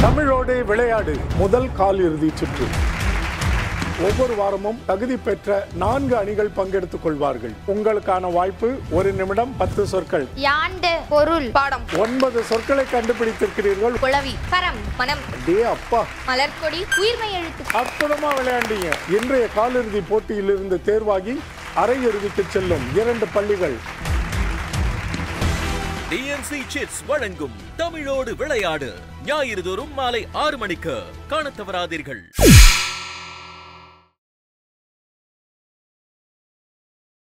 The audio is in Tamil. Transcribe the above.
தமிழோடு விளையாடு முதல் கால் இறுதி சுற்று ஒவ்வொரு வாரமும் தகுதி பெற்ற நான்கு அணிகள் பங்கெடுத்துக் கொள்வார்கள் உங்களுக்கான வாய்ப்பு ஒரு நிமிடம் பத்து சொற்கள் யாண்டு பொருள் பாடம் ஒன்பது சொற்களை கண்டுபிடித்திருக்கிறீர்கள் குளவி கரம் மனம் டே அப்பா மலர்கொடி உயிர்மை எழுத்து அற்புதமா விளையாண்டீங்க இன்றைய காலிறுதி போட்டியில் இருந்து தேர்வாகி அரையிறுதிக்கு செல்லும் இரண்டு பள்ளிகள் டிஎன்சி சிட்ஸ் வழங்கும் தமிழோடு விளையாடு ஞாயிறு தோறும் மாலை ஆறு மணிக்கு காணத் தவறாதீர்கள்